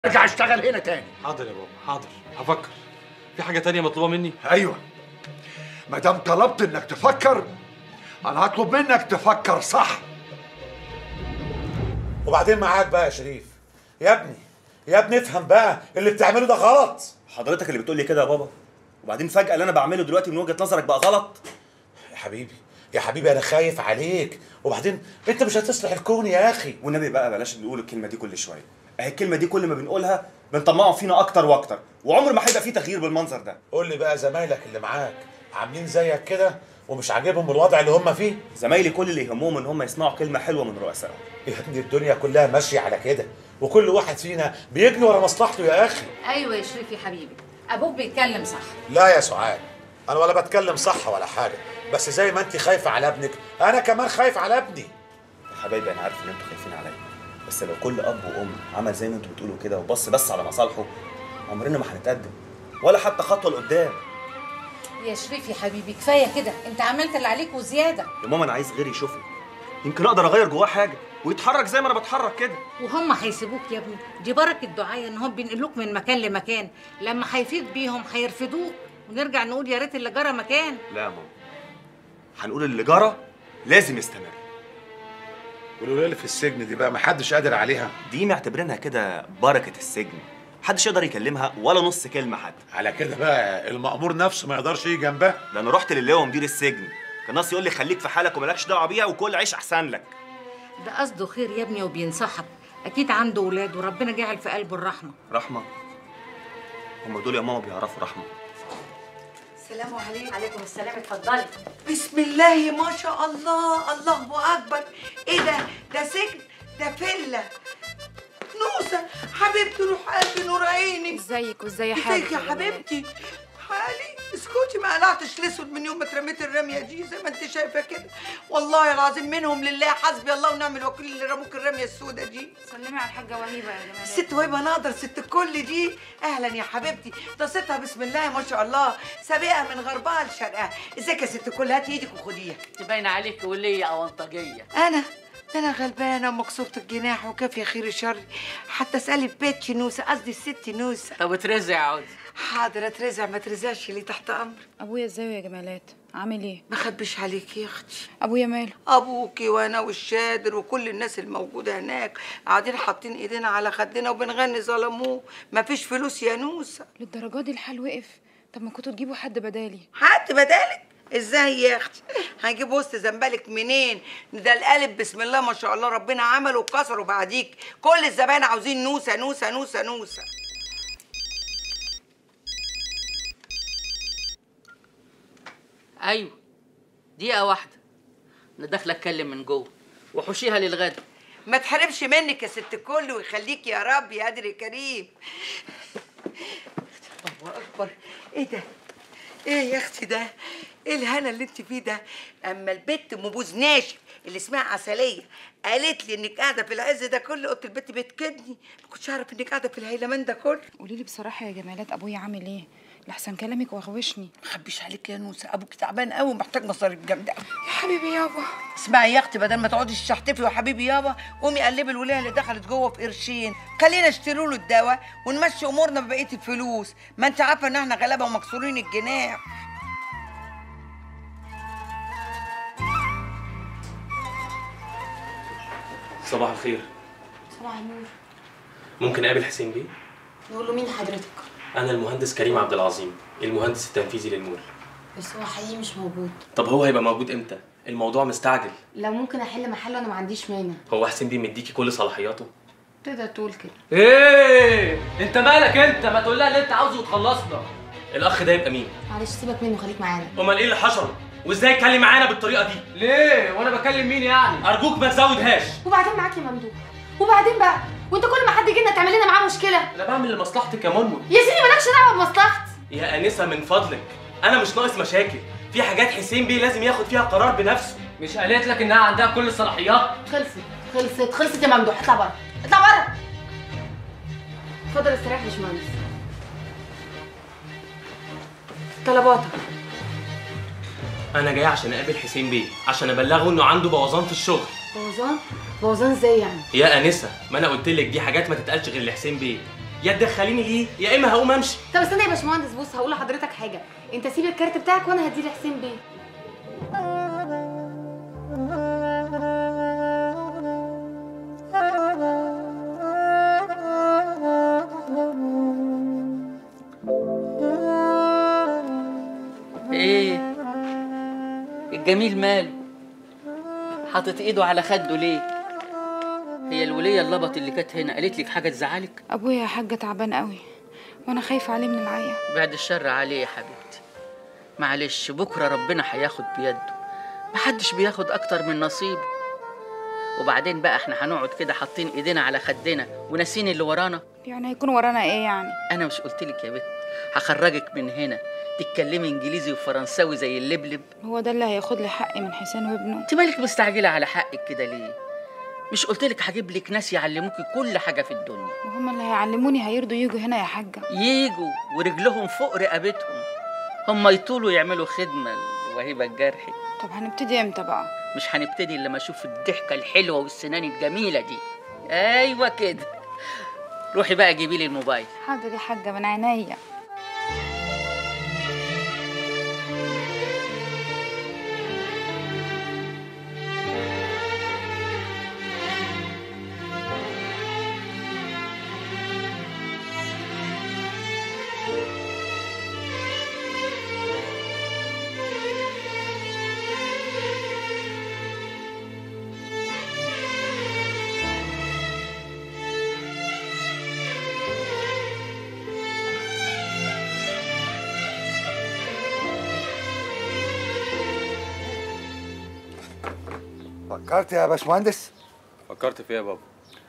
ارجع اشتغل هنا تاني حاضر يا بابا حاضر هفكر في حاجه تانية مطلوبه مني ايوه ما دام طلبت انك تفكر انا هطلب منك تفكر صح وبعدين معاك بقى يا شريف يا ابني يا ابني افهم بقى اللي بتعمله ده غلط حضرتك اللي بتقول لي كده يا بابا وبعدين فجاه اللي انا بعمله دلوقتي من وجهه نظرك بقى غلط يا حبيبي يا حبيبي انا خايف عليك وبعدين انت مش هتصلح الكون يا اخي والنبي بقى بلاش نقول الكلمه دي كل شويه اهي الكلمه دي كل ما بنقولها بنطمعوا فينا اكتر واكتر وعمر ما هيبقى فيه تغيير بالمنظر ده قول لي بقى زمايلك اللي معاك عاملين زيك كده ومش عاجبهم الوضع اللي هم فيه زمايلي كل اللي يهمهم ان هم يسمعوا كلمه حلوه من رؤسائهم يا ابني الدنيا كلها ماشيه على كده وكل واحد فينا بيجري ورا مصلحته يا اخي ايوه يا شريف يا حبيبي ابوك بيتكلم صح لا يا سعاد انا ولا بتكلم صح ولا حاجه بس زي ما انت خايفه على ابنك انا كمان خايف على ابني يا حبايبي انا عارف ان انتوا خايفين عليا بس لو كل اب وام عمل زي ما انتوا بتقولوا كده وبص بس على مصالحه عمرنا ما هنتقدم ولا حتى خطوه لقدام يا شريف يا حبيبي كفايه كده انت عملت اللي عليك وزياده يا ماما انا عايز غيري يشوفني يمكن اقدر اغير جواه حاجه ويتحرك زي ما انا بتحرك كده وهم هيسيبوك يا ابني دي بركه دعاء ان هم بينقلوك من مكان لمكان لما هيفيد بيهم هيرفدوك ونرجع نقول يا ريت اللي جرى مكان لا يا ماما هنقول اللي جرى لازم يستمر والولاد اللي في السجن دي بقى ما حدش قادر عليها دي معتبرينها كده بركه السجن محدش يقدر يكلمها ولا نص كلمه حتى على كده بقى المأمور نفسه ما يقدرش يجي جنبها ده انا رحت للواء مدير السجن كان ناس يقول لي خليك في حالك ومالكش دعوه بيها وكل عيش احسن لك ده قصده خير يا ابني وبينصحك اكيد عنده ولاد وربنا جعل في قلبه الرحمه رحمه هم دول يا ماما بيعرفوا رحمه السلام عليكم عليكم السلام اتفضلي بسم الله ما شاء الله الله اكبر ايه ده ده سجن ده فيلا نوسه حبيبتي روح قلبي نور عيني ازيك وازاي حالك ازيك يا حبيبتي حالي اسكتي ما قلعتش الاسود من يوم ما اترميت الرميه دي زي ما انت شايفه كده والله العظيم منهم لله حسبي الله ونعم الوكيل اللي رموك الرميه السوداء دي سلمي على الحاجه وهيبه يا جماعه ست وهبه نقدر ست الكل دي اهلا يا حبيبتي ده ستها بسم الله ما شاء الله سابقها من غربها لشرقها ازيك يا ست الكل هاتي ايدك وخديها تبين عليك ولية أونطجية انا ده انا غلبانه ومكسوره الجناح وكافيه خير الشر حتى اسالي بيتش نوسه قصدي الست نوسه طب اترزع عود حاضر اترزع ما ترزعش اللي تحت امر ابويا ازاي يا جمالات عامل ايه ما خبيش عليكي يا اختي ابويا ماله ابوكي وانا والشادر وكل الناس الموجوده هناك قاعدين حاطين ايدينا على خدنا وبنغني ظلموه ما فيش فلوس يا نوسه للدرجه دي الحال وقف طب ما كنتوا تجيبوا حد بدالي حد بدالك ازاي يا اختي هنجيب وسط زنبلك منين ده القالب بسم الله ما شاء الله ربنا عمله وكسره بعديك كل الزباين عاوزين نوسه نوسه نوسه نوسه أيوة دقيقة واحدة أنا داخلة أتكلم من جوه وحوشيها للغدا ما تحرمش منك يا ست الكل ويخليك يا رب يا قادر يا كريم الله اكبر ايه ده ايه يا اختي ده ايه الهنا اللي انت فيه ده اما البت مبوز ناشف اللي اسمها عسليه قالت لي انك قاعده في العز ده كله قلت البت بتكدني ما كنتش اعرف انك قاعده في الهيلمان ده كله قولي لي بصراحه يا جمالات ابويا عامل ايه لحسن كلامك وغوشني ما خبيش عليك يا نوسه ابوك تعبان قوي ومحتاج مصاريف جامده قوي يا حبيبي يابا اسمعي يا اختي بدل ما تقعدي تشحتفي يا حبيبي يابا قومي قلبي الولايه اللي دخلت جوه في قرشين خلينا اشتري له الدواء ونمشي امورنا ببقيه الفلوس ما انت عارفه ان احنا غلابه ومكسورين الجناح صباح الخير صباح النور ممكن اقابل حسين بيه نقول له مين حضرتك انا المهندس كريم عبد العظيم المهندس التنفيذي للمول بس هو حقيقي مش موجود طب هو هيبقى موجود امتى الموضوع مستعجل لو ممكن احل محله انا ما عنديش مانع هو حسين بيه مديكي كل صلاحياته تقدر تقول كده ايه انت مالك انت ما تقول لها اللي انت عاوزه وتخلصنا الاخ ده يبقى مين معلش سيبك منه خليك معانا امال ايه اللي حشره وازاي يتكلم معانا بالطريقه دي ليه وانا بكلم مين يعني ارجوك ما تزودهاش وبعدين معاك يا ممدوح وبعدين بقى وانت كل ما حد يجي لنا تعمل لنا معاه مشكله انا بعمل لمصلحتك يا منمن يا سيدي مالكش دعوه بمصلحتي يا انسه من فضلك انا مش ناقص مشاكل في حاجات حسين بيه لازم ياخد فيها قرار بنفسه مش قالت لك انها عندها كل الصلاحيات خلصت خلصت خلصت يا ممدوح اطلع بره اطلع بره اتفضل استريح يا باشمهندس طلباتك انا جاي عشان اقابل حسين بيه عشان ابلغه انه عنده بوظان في الشغل بوظان بوظان ازاي يعني يا انسه ما انا قلت لك دي حاجات ما تتقالش غير لحسين بيه يا تدخليني ليه يا اما هقوم امشي طب استنى يا باشمهندس بص هقول لحضرتك حاجه انت سيب الكارت بتاعك وانا هديه لحسين بيه ايه الجميل ماله حاطط ايده على خده ليه هي الولية اللبط اللي كانت هنا قالت لك حاجة تزعلك ابويا يا حاجه تعبان قوي وانا خايفه عليه من العيا بعد الشر عليه يا حبيبتي معلش بكرة ربنا هياخد بيده محدش بياخد أكتر من نصيبه وبعدين بقى احنا هنقعد كده حاطين ايدينا على خدنا وناسين اللي ورانا يعني هيكون ورانا ايه يعني انا مش قلتلك يا بت هخرجك من هنا تتكلمي انجليزي وفرنساوي زي اللبلب هو ده اللي هياخد لي حقي من حسين وابنه انت مالك مستعجله على حقك كده ليه مش قلتلك هجيب لك ناس يعلموكي كل حاجه في الدنيا وهم اللي هيعلموني هيرضوا يجوا هنا يا حاجه ييجوا ورجلهم فوق رقبتهم هم يطولوا يعملوا خدمه وهبه الجرحي طب هنبتدي امتى بقى مش هنبتدي الا لما اشوف الضحكه الحلوه والسنان الجميله دي ايوه كده روحي بقى جيبي لي الموبايل حاضر يا حاجه من عينيا فكرت يا باشمهندس فكرت في ايه يا بابا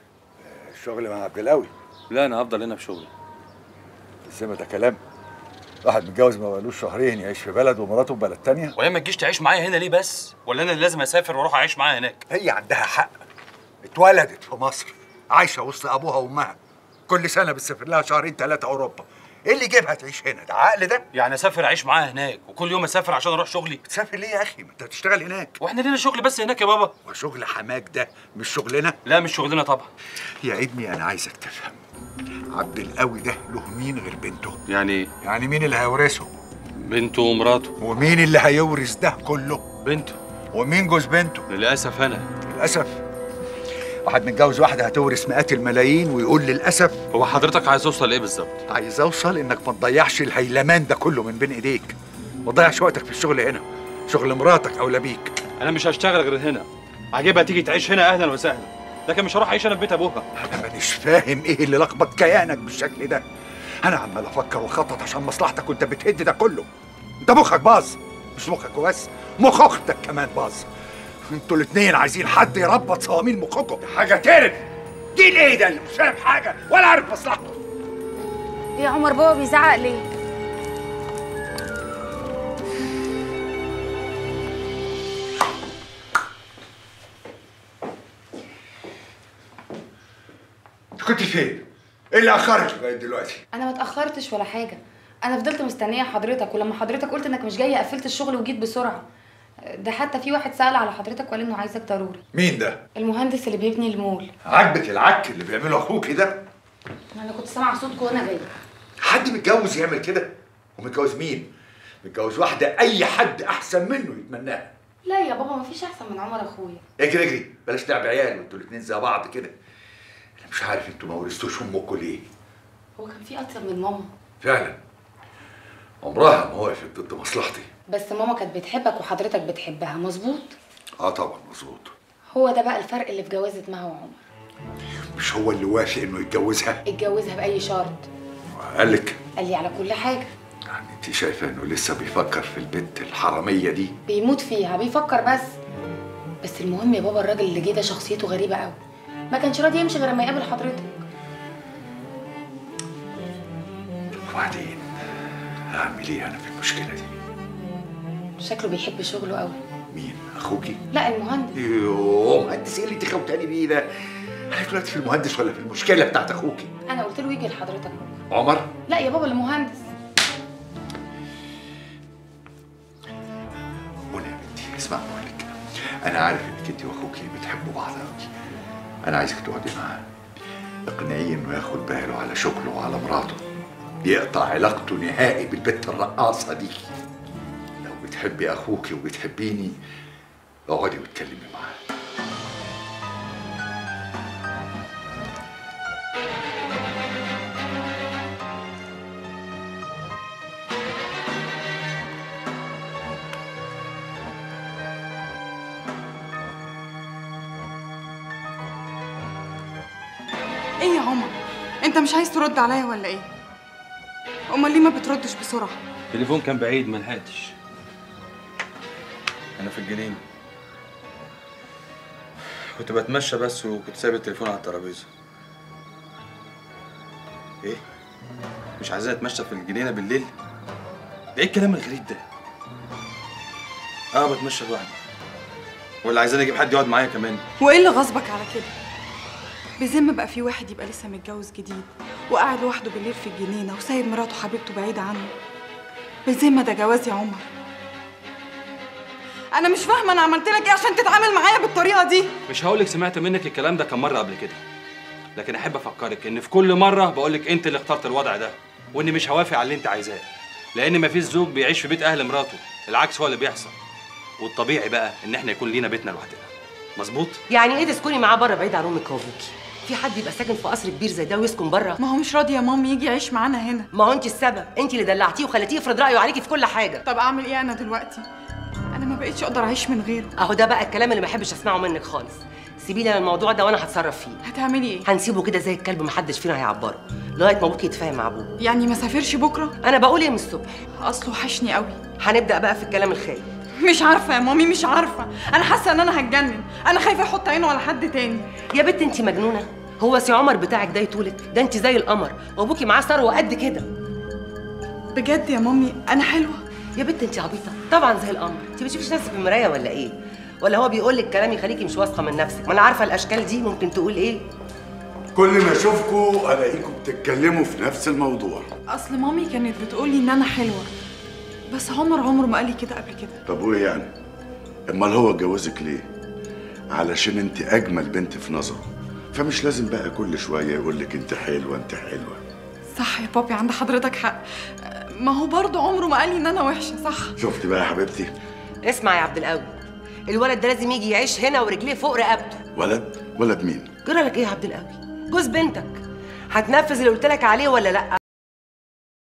الشغل مع عبد القوي لا انا هفضل هنا في شغلي ازاي ما ده كلام واحد متجوز ما بقالوش شهرين يعيش في بلد ومراته في بلد تانية وهي ما تجيش تعيش معايا هنا ليه بس ولا انا اللي لازم اسافر واروح اعيش معاها هناك هي عندها حق اتولدت في مصر عايشة وسط أبوها وأمها كل سنة بتسافر لها شهرين ثلاثة أوروبا إيه اللي يجيبها تعيش هنا ده عقل ده يعني اسافر اعيش معاها هناك وكل يوم اسافر عشان اروح شغلي تسافر ليه يا أخي ما أنت هتشتغل هناك واحنا لينا شغل بس هناك يا بابا وشغل حماك ده مش شغلنا لا مش شغلنا طبعا يا ابني أنا عايزك تفهم عبد القوي ده له مين غير بنته يعني ايه يعني مين اللي هيورثه بنته ومراته ومين اللي هيورث ده كله بنته ومين جوز بنته للاسف انا للأسف واحد متجوز واحدة هتورث مئات الملايين ويقول للأسف هو حضرتك عايز توصل لايه بالظبط عايز أوصل إنك ما تضيعش الهيلمان ده كله من بين إيديك ما تضيعش وقتك في الشغل هنا شغل مراتك أولى بيك انا مش هشتغل غير هنا عاجبها تيجي تعيش هنا اهلا وسهلا لكن مش هروح اعيش انا في بيت ابوها أنا مانيش فاهم إيه اللي لخبط كيانك بالشكل ده أنا عمال أفكر وأخطط عشان مصلحتك وأنت بتهد ده كله أنت مخك باظ مش مخك وبس مخ أختك كمان باظ انتوا الاتنين عايزين حد يربط صواميل مخكم حاجة تقرف جيل ايه ده اللي مش فاهم حاجة ولا عارف مصلحته يا عمر بابا بيزعق ليه انت كنت فين؟ ايه اللي اخرك لغايه دلوقتي؟ انا ما اتاخرتش ولا حاجه انا فضلت مستنيه حضرتك ولما حضرتك قلت انك مش جايه قفلت الشغل وجيت بسرعه ده حتى في واحد سأل على حضرتك وقال انه عايزك ضروري مين ده؟ المهندس اللي بيبني المول عاجبك العك اللي بيعمله اخوكي ده؟ انا كنت سامعه صوتكم وانا جايه حد متجوز يعمل كده؟ ومتجوز مين؟ متجوز واحدة أي حد أحسن منه يتمناها لا يا بابا مفيش احسن من عمر اخويا اجري اجري بلاش لعب عيال وانتوا الاتنين زي بعض كده أنا مش عارف انتوا ما ورثتوش أمكم ليه؟ هو كان في اكتر من ماما فعلا عمرها ما وقفت ضد مصلحتي بس ماما كانت بتحبك وحضرتك بتحبها مظبوط اه طبعا مظبوط هو ده بقى الفرق اللي في جوازة مها وعمر مش هو اللي وافق انه يتجوزها اتجوزها باي شرط قال لك قال لي على كل حاجه انت شايفه انه لسه بيفكر في البنت الحراميه دي بيموت فيها بيفكر بس بس المهم يا بابا الراجل اللي جه ده شخصيته غريبه قوي ما كانش راضي يمشي غير لما يقابل حضرتك وبعدين اعمل ايه انا في المشكله دي شكله بيحب شغله قوي مين اخوكي لا المهندس يوه مهندس ايه اللي انت خوتاني بيه ده انا دلوقتي في المهندس ولا في المشكله بتاعت اخوكي انا قلت له يجي لحضرتك بكره عمر لا يا بابا المهندس منى يا بنتي اسمع بقول لك انا عارف انك انت واخوكي بتحبوا بعض قوي انا عايزك تقعدي معاه اقنعيه انه ياخد باله على شغله وعلى مراته يقطع علاقته نهائي بالبت الرقاصة دي لو بتحبي اخوكي وبتحبيني اقعدي واتكلمي معاه ايه يا عمر انت مش عايز ترد عليا ولا ايه امال ليه ما بتردش بسرعه التليفون كان بعيد ما لحقتش انا في الجنينه كنت بتمشى بس وكنت سايب التليفون على الترابيزه ايه مش عايزين اتمشى في الجنينه بالليل ده ايه الكلام الغريب ده اه بتمشى لوحدي ولا عايزين اجيب حد يقعد معايا كمان وايه اللي غصبك على كده بذم بقى في واحد يبقى لسه متجوز جديد وقاعد لوحده بالليل في الجنينه وسايب مراته حبيبته بعيده عنه بذمه ده جواز يا عمر انا مش فاهمه انا عملت لك ايه عشان تتعامل معايا بالطريقه دي مش هقولك سمعت منك الكلام ده كم مرة قبل كده لكن أحب أفكرك إن في كل مرة بقولك أنت اللي اخترت الوضع ده وإني مش هوافق على اللي أنت عايزاه لأن مفيش زوج بيعيش في بيت أهل مراته العكس هو اللي بيحصل والطبيعي بقى إن إحنا يكون لينا بيتنا لوحدنا مظبوط؟ يعني ايه تسكني معاه بره بعيد عن امك وابوكي في حد يبقى ساكن في قصر كبير زي ده ويسكن بره ما هو مش راضي يا مامي يجي يعيش معانا هنا ما هو انت السبب انت اللي دلعتيه وخليتيه يفرض رايه عليكي في كل حاجه طب اعمل ايه انا دلوقتي انا ما بقتش اقدر اعيش من غيره اهو ده بقى الكلام اللي ما بحبش اسمعه منك خالص سيبي لي الموضوع ده وانا هتصرف فيه هتعملي ايه هنسيبه كده زي الكلب محدش فينا هيعبره لغايه ما ابوكي يتفاهم مع ابوه يعني ما سافرش بكره انا بقول ايه من الصبح اصله وحشني قوي هنبدا بقى في الكلام الخايب مش عارفه يا مامي مش عارفه انا حاسه ان انا هتجنن انا خايفه احط عينه على حد تاني يا بنت انت مجنونه هو سي عمر بتاعك ده يطولك ده انت زي القمر وابوكي معاه ثروه قد كده بجد يا مامي انا حلوه يا بنت انت عبيطه طبعا زي القمر انت بتشوفيش نفسك في المرايه ولا ايه ولا هو بيقول لك كلام يخليكي مش واثقه من نفسك ما انا عارفه الاشكال دي ممكن تقول ايه كل ما اشوفكوا الاقيكم بتتكلموا في نفس الموضوع اصل مامي كانت بتقولي ان انا حلوه بس عمر عمره ما قال لي كده قبل كده طب وايه يعني امال هو اتجوزك ليه علشان انت اجمل بنت في نظره فمش لازم بقى كل شويه يقول لك انت حلوه انت حلوه صح يا بابي عند حضرتك حق ما هو برضه عمره ما قال لي ان انا وحشه صح شفتي بقى يا حبيبتي اسمع يا عبد القوي الولد ده لازم يجي يعيش هنا ورجليه فوق رقبته ولد ولد مين جرى لك ايه يا عبد القوي جوز بنتك هتنفذ اللي قلت لك عليه ولا لا